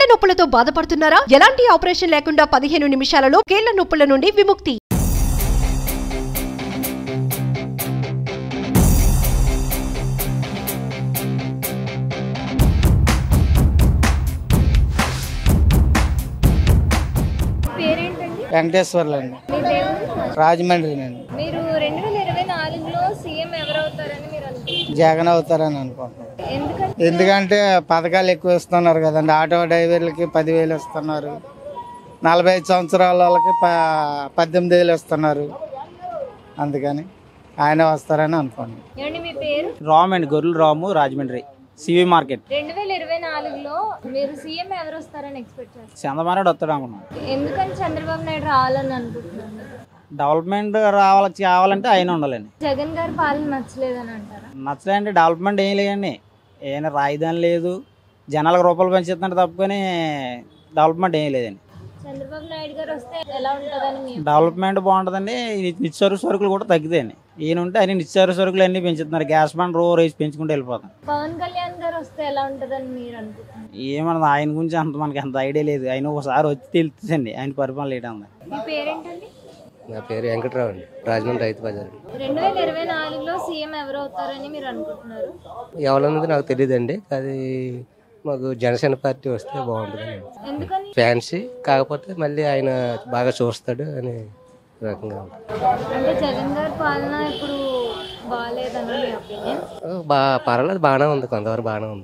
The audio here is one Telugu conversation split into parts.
నొప్పులతో బాధపడుతున్నారా ఎలాంటి ఆపరేషన్ లేకుండా పదిహేను నిమిషాలలో కీళ్ల నొప్పుల నుండి విముక్తి పేరేంటండి వెంకటేశ్వర్లు అండి మీ దేవుడు రాజమండ్రినండి మీరు రెండు వేల ఇరవై నాలుగులో సీఎం ఎవరవుతారని మీరు అనుకుంటున్నారు జగన్ అవుతారని అనుకుంటున్నాను ఎందుకంటే ఎందుకంటే పథకాలు ఎక్కువ ఇస్తున్నారు కదండి ఆటో డ్రైవర్లకి పదివేలు ఇస్తున్నారు నలభై ఐదు సంవత్సరాల వాళ్ళకి ప పద్దెనిమిది వేలు ఇస్తున్నారు అందుకని ఆయన వస్తారని అనుకున్నాను ఏమండి మీ పేరు రామ్ అండ్ గొర్రెలు రాము రాజమండ్రి సివి మార్కెట్ రెండు వేల ఇరవై నాలుగులో మీరు సీఎం ఎవరు వస్తారని ఎక్స్పెక్ట్ చేస్తారు చంద్రబాబు వస్తాడు అనుకున్నాం ఎందుకని చంద్రబాబు నాయుడు రావాలని అనుకుంటున్నారు డెవలప్మెంట్ రావాలి కావాలంటే ఆయన ఉండాలండి జగన్ గారి పాలన నచ్చలేదని అంటారా నచ్చలేండి డెవలప్మెంట్ ఏం లేదండి ఏమైనా రాజధాని లేదు జనాలకు రూపాయలు పెంచుతున్నారు తప్పుకొని డెవలప్మెంట్ ఏం లేదండి చంద్రబాబు నాయుడు గారు వస్తే ఎలా ఉంటుందని మీ డెవలప్మెంట్ బాగుంటుందండి ఈ నిత్యావసర సరుకులు కూడా తగ్గుతాయండి ఈయన ఉంటే అన్ని నిత్యావసర సరుకులు అన్నీ పెంచుతున్నారు గ్యాస్ బండ్ రో రేసి పెంచుకుంటూ వెళ్ళిపోతాం పవన్ కళ్యాణ్ గారు వస్తే ఎలా ఉంటుందని మీరు అనుకుంటున్నారు ఏమన్నది ఆయన గురించి అంత మనకి అంత ఐడియా లేదు ఆయన ఒకసారి వచ్చి తెలుస్తుందండి ఆయన పరిపాలన లేటంది మీ పేరేంటండి నా పేరు వెంకట్రావు అండి రాజమండ్రి రైతు బజార్ రెండు వేల ఇరవై నాలుగులో సీఎం ఎవరు అవుతారని మీరు అనుకుంటున్నారు ఎవరన్నది నాకు తెలియదండి అది మాకు జనసేన పార్టీ వస్తే బాగుంటుందని ఎందుకని ఫ్యాన్సీ కాకపోతే మళ్ళీ ఆయన బాగా చూస్తాడు అని రకంగా ఉంటుంది అంటే జగన్ గారి పాలన ఇప్పుడు బాగాలేదని మీ ఒపీనియన్ బా పర్వాలేదు బాగానే ఉంది కొంతవరకు బాగానే ఉంది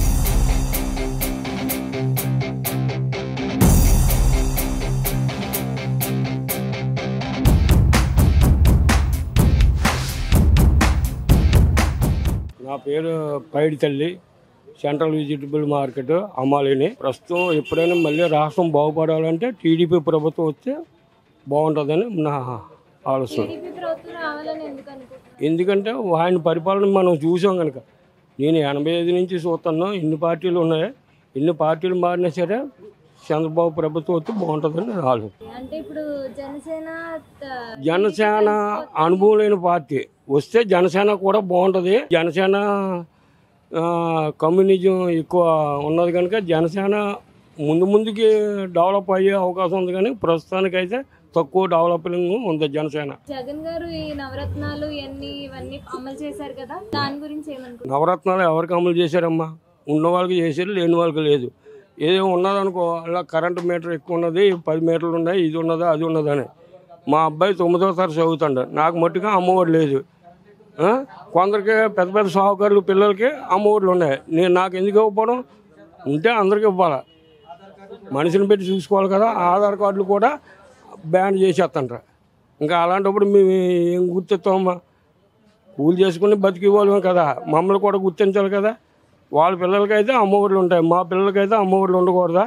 నా పేరు పైడి తల్లి సెంట్రల్ వెజిటబుల్ మార్కెట్ అమ్మాలిని ప్రస్తుతం ఎప్పుడైనా మళ్ళీ రాష్ట్రం బాగుపడాలంటే టీడీపీ ప్రభుత్వం వస్తే బాగుంటుందని నా ఆలోచన టీడీపీ ప్రభుత్వం రావాలని ఎందుకు అనుకుంటున్నారు ఎందుకంటే ఆయన పరిపాలన మనం చూసాం కనుక నేను ఎనభై ఐదు నుంచి చూస్తున్నాను ఎన్ని పార్టీలు ఉన్నాయి ఎన్ని పార్టీలు మారినా సరే చంద్రబాబు ప్రభుత్వం వస్తే బాగుంటుందని నా ఆలోచన అంటే ఇప్పుడు జనసేన త- జనసేన అనుభవం లేని పార్టీ వస్తే జనసేన కూడా బాగుంటుంది జనసేన ఆ, కమ్యూనిజం ఎక్కువ ఉన్నది కనుక జనసేన ముందు ముందుకి డెవలప్ అయ్యే అవకాశం ఉంది కానీ ప్రస్తుతానికైతే తక్కువ డెవలపింగ్ ఉంది జనసేన జగన్ గారు ఈ నవరత్నాలు ఇవన్నీ ఇవన్నీ అమలు చేశారు కదా దాని గురించి ఏమనుకుంటున్నారు నవరత్నాలు ఎవరికి అమలు చేశారమ్మా ఉన్న వాళ్ళకి చేశారు లేని వాళ్ళకి లేదు ఏదో ఉన్నదనుకో అలా కరెంట్ మీటర్ ఎక్కువ ఉన్నది పది మీటర్లు ఉన్నాయి ఇది ఉన్నదా అది ఉన్నదని మా అబ్బాయి తొమ్మిదో తరగతి చదువుతాడు నాకు మట్టుగా అమ్మఒడి లేదు ఆ? కొందరికి పెద్ద పెద్ద సాహుకారులు పిల్లలకి అమ్మఒడులు ఉన్నాయి నేను నాకు ఎందుకు ఇవ్వకపోవడం ఉంటే అందరికి ఇవ్వాలి మనిషిని పెట్టి చూసుకోవాలి కదా ఆధార్ కార్డులు కూడా బ్యాన్ చేసేస్తుంటారు ఇంకా అలాంటప్పుడు మేము ఏం గుర్తిస్తామమ్మా కూలి చేసుకుని బతికి వాళ్ళమే కదా మమ్మల్ని కూడా గుర్తించాలి కదా వాళ్ళ పిల్లలకైతే అమ్మఒడులు ఉంటాయి మా పిల్లలకైతే అమ్మఒడులు ఉండకూడదా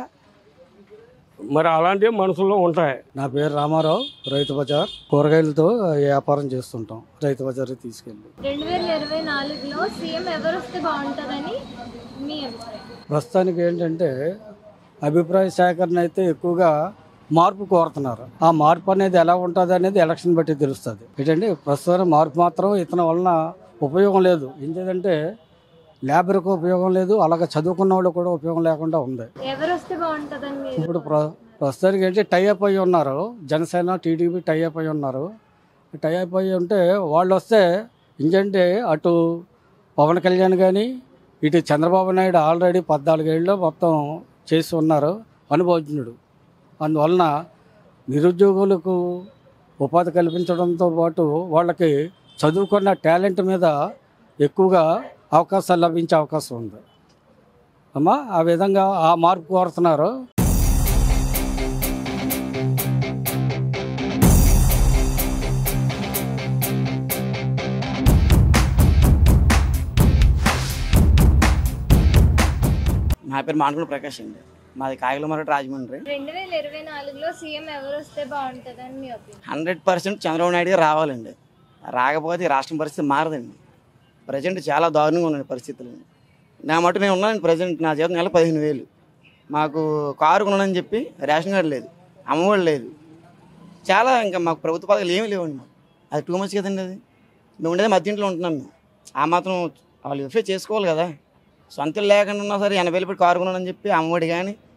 మరి అలాంటివి మనసులో ఉంటాయి నా పేరు రామారావు రైతు బజార్ కూరగాయలతో వ్యాపారం చేస్తుంటాం రైతు బజార్కి తీసుకెళ్ళి రెండు వేల ఇరవై నాలుగులో సీఎం ఎవరు వస్తే బాగుంటుందని మీ అభిప్రాయం ప్రస్తుతానికి ఏంటంటే అభిప్రాయ సేకరణ అయితే ఎక్కువగా మార్పు కోరుతున్నారు ఆ మార్పు అనేది ఎలా ఉంటుంది అనేది ఎలక్షన్ బట్టి తెలుస్తుంది ఏంటంటే ప్రస్తుతం మార్పు మాత్రం ఇతని వలన ఉపయోగం లేదు ఏంటంటే లేబర్కి ఉపయోగం లేదు అలాగే చదువుకున్న వాళ్ళు కూడా ఉపయోగం లేకుండా ఉంది ఎవరు వస్తే బాగుంటుందని మీరు ఇప్పుడు ప్ర ప్రస్తుతానికి ఏంటి టైఅప్ అయ్యి ఉన్నారు జనసేన టీడీపీ టైఅప్ అయ్యి ఉన్నారు టైఅప్ అయ్యి ఉంటే వాళ్ళు వస్తే ఇంకంటే అటు పవన్ కళ్యాణ్ కానీ ఇటు చంద్రబాబు నాయుడు ఆల్రెడీ పద్నాలుగేళ్ళలో మొత్తం చేసి ఉన్నారు అనుభవజ్ఞుడు అందువలన నిరుద్యోగులకు ఉపాధి కల్పించడంతో పాటు వాళ్ళకి చదువుకున్న టాలెంట్ మీద ఎక్కువగా అవకాశాలు లభించే అవకాశం ఉంది అమ్మా ఆ విధంగా ఆ మార్పు కోరుతున్నారు నా పేరు మానకుడు ప్రకాష్ అండి మాది కాయల మరటి రాజమండ్రి రెండు వేల ఇరవై నాలుగులో సీఎం ఎవరు వస్తే బాగుంటుందని మీ opinion hundred percent Chandrababu Naidu garu రావాలండి రాకపోతే ఈ రాష్ట్రం పరిస్థితి మారదండి ప్రజెంట్ చాలా దారుణంగా ఉన్నాయి పరిస్థితులు నా మటు నేను ఉన్నాను ప్రజెంట్ నా జీతం నెల పదిహేను వేలు మాకు కారు కొనని చెప్పి రేషన్ కార్డు లేదు అమ్మఒడి లేదు చాలా ఇంకా మాకు ప్రభుత్వ పథకాలు ఏమీ లేవండి మాకు అది టూ మచ్ కదండి అది మేము ఉండేది మధ్య ఇంట్లో ఉంటున్నాం మేము ఆ మాత్రం వాళ్ళు వెరిఫై చేసుకోవాలి కదా సొంత ఇల్లు లేకుండా ఉన్నా సరే ఎనభై వేలు పెట్టి కారు కొనాలని చెప్పి అమ్మఒడి కానీ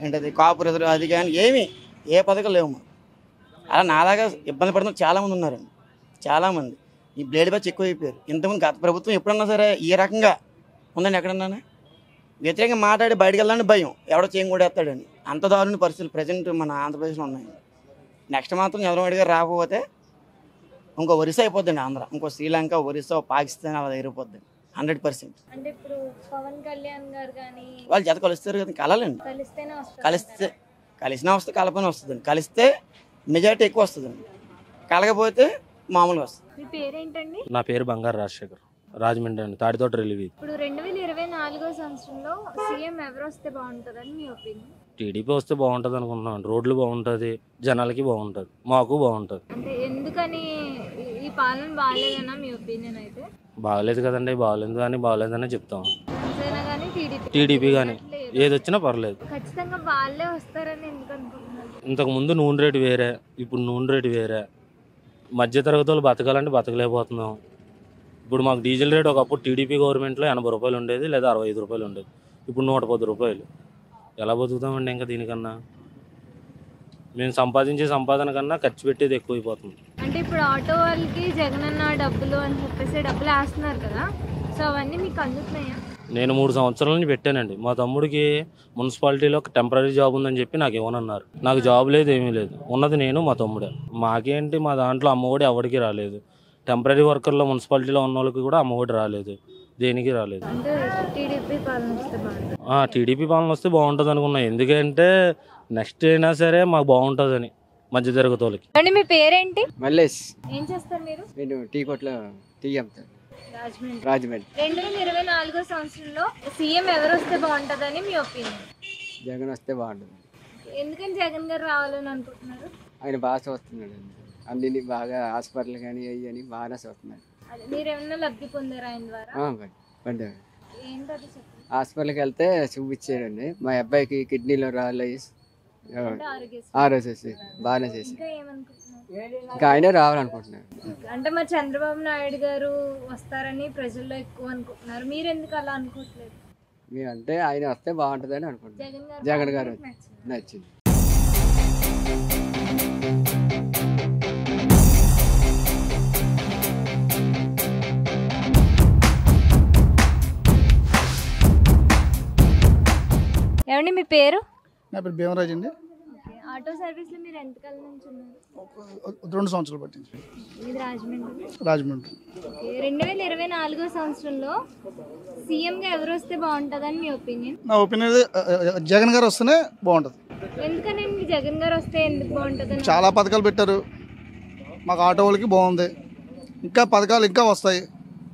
ఏంటది కాపు రిజర్వ్ అది కానీ ఏమి ఏ పథకం లేవు మాకు అలా నాలాగా ఇబ్బంది పడుతున్న చాలామంది ఉన్నారండి చాలామంది ఈ బ్లేడ్ బ్యాచ్ ఎక్కువ అయిపోయారు ఇంతకుముందు గత ప్రభుత్వం ఎప్పుడన్నా సరే ఈ రకంగా ఉందండి ఎక్కడన్నా వ్యతిరేకంగా మాట్లాడి బయటకు వెళ్ళాలని భయం ఎవడో చేయం కూడా వేస్తాడని అంత దారుణ పరిస్థితులు ప్రజెంట్ మన ఆంధ్రప్రదేశ్లో ఉన్నాయి నెక్స్ట్ మాత్రం చంద్రబాబు నాయుడు గారు రాకపోతే ఇంకో ఒరిస్సా అయిపోద్దండి ఆంధ్ర ఇంకో శ్రీలంక ఒరిస్సా పాకిస్తాన్ అలా అయిపోద్దండి హండ్రెడ్ పర్సెంట్ అంటే ఇప్పుడు పవన్ కళ్యాణ్ గారు కానీ వాళ్ళు జత కలుస్తారు కదా కలాలండి కలిస్తేనే వస్తారు కలిస్తే కలిసినా వస్తే కలపని వస్తుందండి కలిస్తే మెజారిటీ ఎక్కువ వస్తుందండి కలగపోతే మామూలుగా వస్తుంది మీ పేరేంటండి నా పేరు బంగారు రాజశేఖర్ రాజమండ్రి అండి తాడితోట రిలీవ్ ఇప్పుడు రెండు వేల ఇరవై నాలుగో సంవత్సరంలో సీఎం ఎవరు వస్తే బాగుంటుందని మీ ఒపీనియన్ టీడీపీ వస్తే బాగుంటుంది అనుకుంటున్నాం రోడ్లు బాగుంటుంది జనాలకి బాగుంటుంది మాకు బాగుంటుంది అంటే ఎందుకని ఈ- ఈ పాలన బాగాలేదన్నా మీ ఒపీనియన్ అయితే బాగలేదు కదండి బాగలేదు కానీ బాగలేదని చెప్తాం జనసేన కానీ టీడీపీ టీడీపీ కానీ ఏది వచ్చినా పర్లేదు ఖచ్చితంగా వాళ్ళే వస్తారని ఎందుకు అనుకుంటున్నారు ఇంతకు ముందు నూనె రేటు వేరే ఇప్పుడు నూనె రేటు వేరే మధ్యతరగతి వాళ్ళు బతకాలంటే బతకలేకపోతున్నాం ఇప్పుడు మాకు డీజిల్ రేట్ ఒకప్పుడు టీడీపీ గవర్నమెంట్లో ఎనభై రూపాయలు ఉండేది లేదా అరవై ఐదు రూపాయలు ఉండేది ఇప్పుడు నూట పది రూపాయలు ఎలా బతుకుతామండి ఇంకా దీనికన్నా మేము సంపాదించే సంపాదన కన్నా ఖర్చు పెట్టేది ఎక్కువైపోతుంది అంటే ఇప్పుడు ఆటో వాళ్ళకి జగనన్న డబ్బులు అని చెప్పేసి డబ్బులు వేస్తున్నారు కదా సో అవన్నీ మీకు అందుతున్నాయా నేను మూడు సంవత్సరాల నుంచి పెట్టానండి మా తమ్ముడికి మున్సిపాలిటీలో ఒక టెంపరీ జాబ్ ఉందని చెప్పి నాకు ఇవ్వనన్నారు నాకు జాబ్ లేదు ఏమీ లేదు ఉన్నది నేను మా తమ్ముడే మాకేంటి మా దాంట్లో అమ్మఒడి ఎవరికి రాలేదు టెంపరీ వర్కర్లో మున్సిపాలిటీలో ఉన్న వాళ్ళకి కూడా అమ్మఒడి రాలేదు దేనికి రాలేదు అంటే టీడీపీ పాలన వస్తే బాగుంటుంది ఆ, టీడీపీ పాలన వస్తే బాగుంటుంది అనుకున్నా ఎందుకంటే నెక్స్ట్ అయినా సరే మాకు బాగుంటుందని మధ్య తరగతి వాళ్ళకి అండి మీ పేరేంటి మల్లేష్ ఏం చేస్తారు మీరు నేను టీ కొట్లో టీ అమ్ముతాను రాజమండ్రి రాజమండ్రి రెండు వేల ఇరవై నాలుగో సంవత్సరంలో సీఎం ఎవరు వస్తే బాగుంటుందని మీ ఒపీనియన్ జగన్ వస్తే బాగుంటుంది ఎందుకని జగన్ గారు రావాలని అనుకుంటున్నారు ఆయన బాగా చూస్తున్నాడు అన్ని బాగా హాస్పిటల్ కానీ అవి అని బాగానే చూస్తున్నాడు అదే మీరు ఏమన్నా లబ్ధి పొందారా ఆయన ద్వారా ఆ, పడ్డ- పడ్డాడు ఏంటది చెప్పండి హాస్పిటల్కి వెళ్తే చూపించాడండి మా అబ్బాయికి కిడ్నీలో రాళ్ళు అయ్యి, ఆ, అంటే ఆరోగ్యశ్రీ ఆ రోజు వచ్చి బాగానే చేసి ఇంకా ఏమనుకుంటున్నారు ఇంకా ఆయనే రావాలనుకుంటున్నాను అంటే మరి చంద్రబాబు నాయుడు గారు వస్తారని ప్రజల్లో ఎక్కువ అనుకుంటున్నారు మీరు ఎందుకు అలా అనుకోవట్లేదు మీరు అంటే ఆయన వస్తే బాగుంటుందని అనుకుంటున్నాను జగన్ గారు జగన్ గారు పాలన నచ్చింది. నచ్చింది ఏమండి మీ పేరు నా పేరు భీమరాజ్ అండి ఆటో సర్వీస్ లో మీరు ఎంతకాలం నుంచి ఉన్నారు రెండు సంవత్సరాలు పట్టింది ఇది రాజమండ్రి రాజమండ్రి ఓకే. రెండు వేల ఇరవై నాలుగో సంవత్సరంలో సీఎం గా ఎవరు వస్తే బాగుంటుందని మీ ఒపీనియన్ నా ఒపీనియన్ జగన్ గారు వస్తేనే బాగుంటుంది ఎందుకనండి జగన్ గారు వస్తే ఎందుకు బాగుంటుందని చాలా పథకాలు పెట్టారు మాకు ఆటో వాళ్ళకి బాగుంది ఇంకా పథకాలు ఇంకా వస్తాయి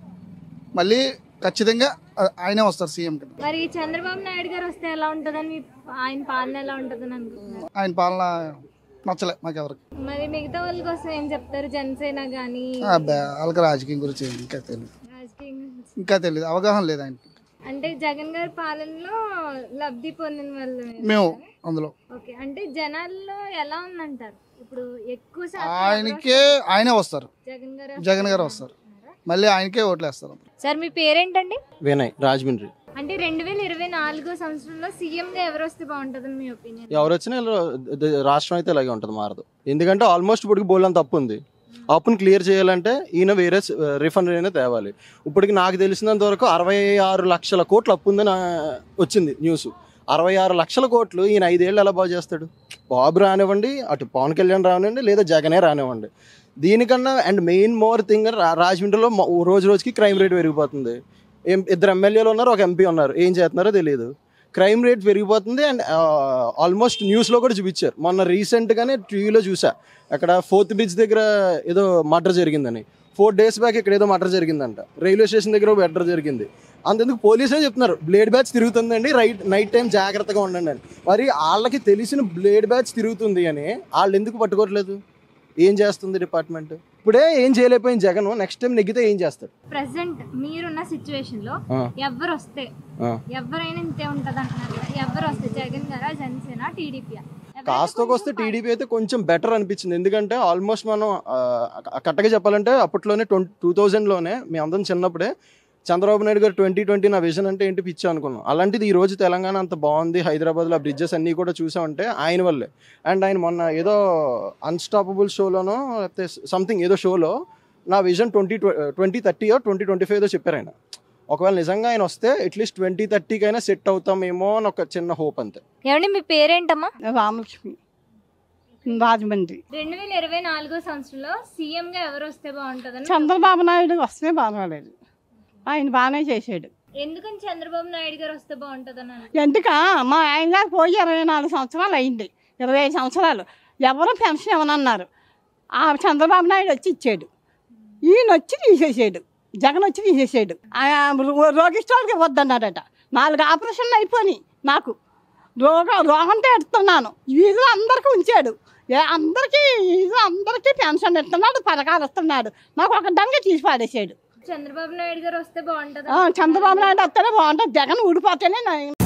మళ్ళీ ఖచ్చితంగా ఆ- ఆయనే వస్తారు సీఎం కింద మరి చంద్రబాబు నాయుడు గారు వస్తే ఎలా ఉంటుందని మీ ఆయన పాలన ఎలా ఉంటుందని అనుకుంటున్నారు ఆయన పాలన నచ్చలే మాకెవరికి మరి మిగతా వాళ్ళ కోసం ఏం చెప్తారు జనసేన గానీ అబ్బా వాళ్ళకి రాజకీయం గురించి ఏం ఇంకా తెలియదు రాజకీయం గురించి. ఇంకా తెలియదు అవగాహన లేదు ఆయనకి అంటే జగన్ గారి పాలనలో లబ్ధి పొందిన వాళ్ళు మేము అందులో ఓకే అంటే జనాల్లో ఎలా ఉందంటారు ఇప్పుడు ఎక్కువ శాతం ఆయనకే ఆయనే వస్తారు జగన్ గారు జగన్ గారు వస్తారు మళ్ళీ ఆయనకే ఓట్లు వేస్తారు సార్ మీ పేరేంటండి వినయ్ రాజమండ్రి అంటే రెండు వేల ఇరవై నాలుగో సంవత్సరంలో సీఎం గా ఎవరు వస్తే బాగుంటుందని మీ ఒపీనియన్ ఎవరు వచ్చినా ఇలా ద- రాష్ట్రం అయితే ఇలాగే ఉంటుంది మారదు ఎందుకంటే ఆల్మోస్ట్ ఇప్పటికి బోల్డ్ తప్పు ఉంది అప్పుని క్లియర్ చేయాలంటే ఈయన వేరే రిఫండ్ అయినా తేవాలి ఇప్పటికి నాకు తెలిసినంత వరకు అరవై ఆరు లక్షల కోట్లు అప్పు ఉందని ఆ, వచ్చింది న్యూస్ అరవై ఆరు లక్షల కోట్లు ఈయన ఐదేళ్ళు ఎలా బాగు చేస్తాడు బాబు రానివ్వండి అటు పవన్ కళ్యాణ్ రానివ్వండి లేదా జగనే రానివ్వండి దీనికన్నా అండ్ మెయిన్ మోర్ థింగ్ రాజమండ్రిలో మ- రోజు రోజుకి క్రైమ్ రేట్ పెరిగిపోతుంది ఏం ఇద్దరు ఎమ్మెల్యేలు ఉన్నారు ఒక ఎంపీ ఉన్నారు ఏం చేస్తున్నారో తెలియదు క్రైమ్ రేట్ పెరిగిపోతుంది అండ్ ఆల్మోస్ట్ న్యూస్లో కూడా చూపించారు మొన్న రీసెంట్గానే టీవీలో చూసా అక్కడ ఫోర్త్ బ్రిడ్జ్ దగ్గర ఏదో మర్డర్ జరిగిందని ఫోర్ డేస్ బ్యాక్ ఇక్కడ ఏదో మర్డర్ జరిగిందంట రైల్వే స్టేషన్ దగ్గర మర్డర్ జరిగింది అంతెందుకు పోలీసులే చెప్తున్నారు బ్లేడ్ బ్యాచ్ తిరుగుతుందండి రైట్ నైట్ టైం జాగ్రత్తగా ఉండండి అని మరి వాళ్ళకి తెలిసిన బ్లేడ్ బ్యాచ్ తిరుగుతుంది అని వాళ్ళు ఎందుకు పట్టుకోవట్లేదు ఏం చేస్తుంది డిపార్ట్మెంట్ ఇప్పుడే ఏం చేయలేకపోయింది జగన్ నెక్స్ట్ టైం నెగ్గితే ఏం చేస్తాడు ప్రెసెంట్ మీరున్న సిచ్యువేషన్ లో ఆ. ఎవరు వస్తే ఆ. ఎవరైనా ఇంతే ఉంటది అంటున్నారు కదా. ఎవరు వస్తే జగన్ గారా జనసేన టీడీపీ కాస్తోకి వస్తే టీడీపీ అయితే కొంచెం బెటర్ అనిపించింది ఎందుకంటే ఆల్మోస్ట్ మనం ఆ, కరెక్ట్గా చెప్పాలంటే అప్పట్లోనే ట్వంటీ టూ థౌజండ్లోనే మీ అందరం చిన్నప్పుడే చంద్రబాబు నాయుడు గారు ట్వంటీ ట్వంటీ నా విజన్ అంటే ఏంటి పిచ్చి అనుకున్నాం అలాంటిది ఈ రోజు తెలంగాణ అంత బాగుంది హైదరాబాద్లో ఆ బ్రిడ్జెస్ అన్నీ కూడా చూసామంటే ఆయన వల్లే అండ్ ఆయన మొన్న ఏదో అన్స్టాపబుల్ షోలోనో లేకపోతే సంథింగ్ ఏదో షోలో నా vision twenty twenty thirty twenty twenty five చెప్పారు ఆయన ఒకవేళ నిజంగా ఆయన వస్తే అట్లీస్ట్ ట్వంటీ థర్టీకైనా సెట్ అవుతామేమో అని ఒక చిన్న హోప్ అంతే ఏమండి మీ పేరేంటమ్మా రామలక్ష్మి రాజమండ్రి రెండు వేల ఇరవై నాలుగో సంవత్సరంలో సీఎం గా ఎవరు వస్తే బాగుంటుందని చంద్రబాబు నాయుడు వస్తే బాగోలేదు ఆయన బాగానే చేశాడు ఎందుకని చంద్రబాబు నాయుడు గారు వస్తే బాగుంటుందని అను- ఎందుక మా ఆయన గారు పోయి ఇరవై నాలుగు సంవత్సరాలు అయింది ఇరవై ఐదు సంవత్సరాలు ఎవరు పెన్షన్ ఇవ్వనన్నారు ఆ చంద్రబాబు నాయుడు వచ్చి ఇచ్చాడు ఈయన వచ్చి తీసేసాడు జగన్ వచ్చి తీసేసాడు ఆ రో- రోగిష్టాలకి ఇవ్వద్దన్నాడట నాలుగు ఆపరేషన్లు అయిపోయినాయి నాకు రోగ రోగంతో ఎడుతున్నాను వీధిలో అందరికీ ఉంచాడు ఏ అందరికీ వీధిలో అందరికీ పెన్షన్ ఇస్తున్నాడు పథకాలు ఇస్తున్నాడు నాకు ఒక దంగా తీసి పాడేసాడు చంద్రబాబు నాయుడు గారు వస్తే బాగుంటుంది ఆ, చంద్రబాబు నాయుడు వస్తేనే బాగుంటుంది జగన్ ఊడిపోతేనే నా-